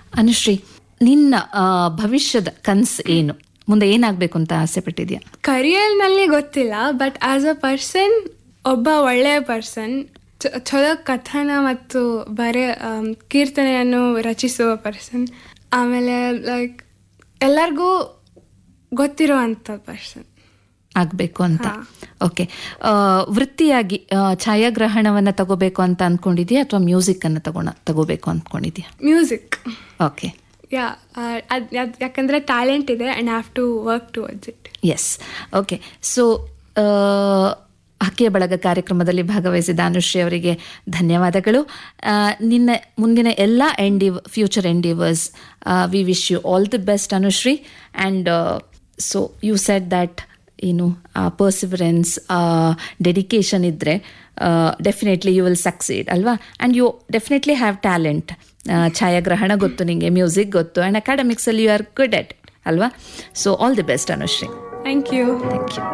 ಅನುಶ್ರೀ ನಿನ್ನ ಆ, ಭವಿಷ್ಯದ ಕನಸು ಏನು ಮುಂದೆ ಏನಾಗಬೇಕು ಅಂತ ಆಸೆ ಪಟ್ಟಿದ್ಯಾ ಕರಿಯರ್ನಲ್ಲಿ ಗೊತ್ತಿಲ್ಲ ಬಟ್ ಆಸ್ ಅ ಪರ್ಸನ್ ಒಬ್ಬ ಒಳ್ಳೆಯ ಪರ್ಸನ್ ಚಲೋ ಕಥನ ಮತ್ತು ಬರೆ ಆಮ್, ಕೀರ್ತನೆಯನ್ನು ರಚಿಸುವ ಪರ್ಸನ್ ಆಮೇಲೆ ಲೈಕ್ ಎಲ್ಲರಿಗೂ ಗೊತ್ತಿರುವಂಥ ಪರ್ಸನ್ ಆಗಬೇಕು ಅಂತ ಓಕೆ ವೃತ್ತಿಯಾಗಿ ಆ, ಛಾಯಾಗ್ರಹಣವನ್ನ ತಗೋಬೇಕು ಅಂತ ಅಂದ್ಕೊಂಡಿದ್ಯಾ ಅಥವಾ ಮ್ಯೂಸಿಕ್ ಅನ್ನ ತಗೋಣ ತಗೋಬೇಕು ಅಂದ್ಕೊಂಡಿದ್ಯಾ ಮ್ಯೂಸಿಕ್ ಓಕೆ ಯಾ ಅದು ಯಾಕಂದರೆ ಟ್ಯಾಲೆಂಟ್ ಇದೆ and have to work towards it yes okay so ಹಕ್ಕಿಯ ಬಳಗ ಕಾರ್ಯಕ್ರಮದಲ್ಲಿ ಭಾಗವಹಿಸಿದ ಅನುಶ್ರೀ ಅವರಿಗೆ ಧನ್ಯವಾದಗಳು ಆ, ನಿನ್ನ ಮುಂದಿನ ಎಲ್ಲ ಎಂಡಿವ್ future endeavours we wish you all the best Anushree and so you set that ಏನು ಪರ್ಸಿವರೆನ್ಸ್ ಡೆಡಿಕೇಶನ್ ಇದ್ದರೆ ಡೆಫಿನೆಟ್ಲಿ ಯು ವಿಲ್ ಸಕ್ಸೀಡ್ ಅಲ್ವಾ and you definitely have talent ಛಾಯಾಗ್ರಹಣ ಗೊತ್ತು ನಿಮಗೆ ಮ್ಯೂಸಿಕ್ ಗೊತ್ತು ಆ್ಯಂಡ್ ಅಕಾಡೆಮಿಕ್ಸಲ್ಲಿ you are good at it ಅಲ್ವಾ so all the best Anushree thank you thank you